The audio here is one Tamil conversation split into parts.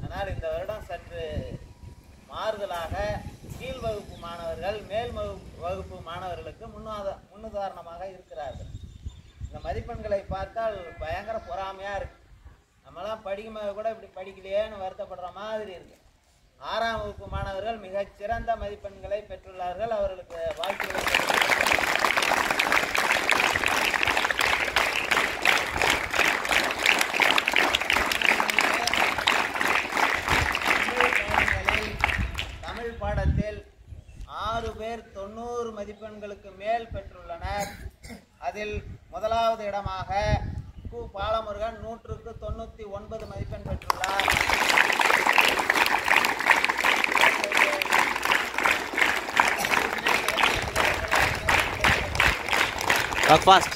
ஆனால் இந்த வருடம் சற்று மாறுதலாக கீழ் வகுப்பு மாணவர்கள் மேல் வகுப்பு வகுப்பு மாணவர்களுக்கு முன்னாத முன்னுதாரணமாக இருக்கிறார்கள் இந்த மதிப்பெண்களை பார்த்தால் பயங்கர பொறாமையாக இருக்கு நம்மலாம் படிக்கும்போது கூட இப்படி படிக்கலையேன்னு வருத்தப்படுற மாதிரி இருக்கு ஆறாம் வகுப்பு மாணவர்கள் மிகச் சிறந்த மதிப்பெண்களை பெற்றுள்ளார்கள் அவர்களுக்கு வாழ்த்துக்களை தெரிவித்துக் தமிழ் பாடங்களில் தமிழ் பாடத்தில் ஆறு பேர் தொண்ணூறு மதிப்பெண்களுக்கு மேல் பெற்றுள்ளனர் அதில் முதலாவது இடமாக கு பாலமுருகன் நூற்றுக்கு தொண்ணூற்றி ஒன்பது மதிப்பெண் பெற்றுள்ளார் Talk fast.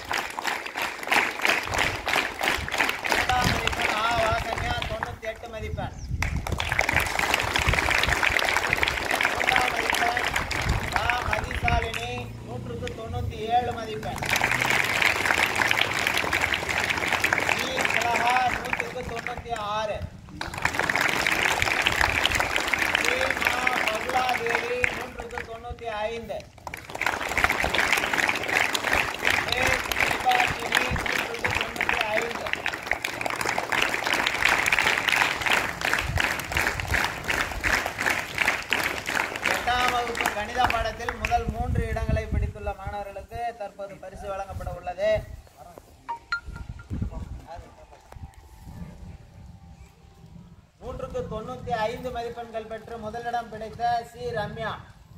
இரண்டாம் மதிப்பெண் ஆ வாசன்யா தொண்ணூற்றி எட்டு மதிப்பெண் மூன்றாம் மதிப்பெண் ஆ மதிசாலினி நூற்றுக்கு தொண்ணூற்றி ஏழு மதிப்பெண் ஈ கலகா நூற்றுக்கு தொண்ணூற்றி ஆறு ஈ மா பகுலாதேவி நூற்றுக்கு தொண்ணூற்றி ஐந்து ஏ தீபாஷினி நூற்றுக்கு தொண்ணூற்றி ஐந்து எட்டாம் வகுப்பு கணித பாடத்தில் முதல் மூன்று இடங்களை பிடித்துள்ள மாணவர்களுக்கு தற்போது பரிசு வழங்கப்பட உள்ளது நூற்றுக்கு தொண்ணூத்தி ஐந்து மதிப்பெண்கள் பெற்று முதலிடம் பிடித்த சி ரம்யா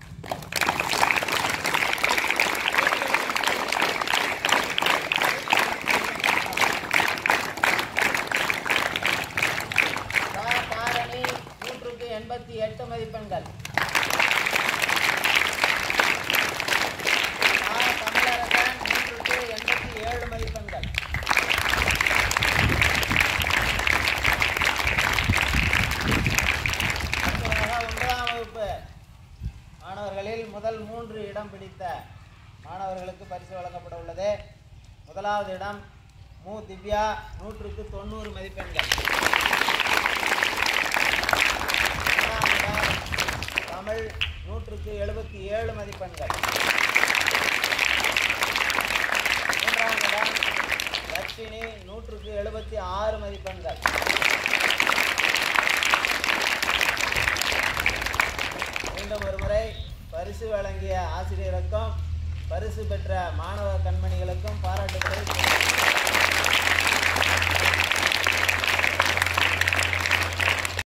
சா தாரணி நூற்றுக்கு எண்பத்தி எட்டு மதிப்பெண்கள் ஆ தமிழரசன் நூற்றுக்கு எண்பத்தி ஏழு மதிப்பெண்கள் அடுத்ததாக ஒன்பதாம் வகுப்பு மாணவர்களில் முதல் மூன்று இடம் பிடித்த மாணவர்களுக்கு பரிசு வழங்கப்பட உள்ளது முதலாவது இடம் மு திவ்யா நூற்றுக்கு தொண்ணூறு மதிப்பெண்கள் இரண்டாம் இடம் தமிழ் நூற்றுக்கு எழுபத்தி ஏழு மதிப்பெண்கள் மூன்றாம் இடம் தர்ஷினி நூற்றுக்கு எழுபத்தி ஆறு மதிப்பெண்கள் மீண்டும் ஒருமுறை பரிசு வழங்கிய ஆசிரியருக்கும் பரிசு பெற்ற மாணவ கண்மணிகளுக்கும் பாராட்டுகளை தெரிவித்துக் கொள்கிறேன்.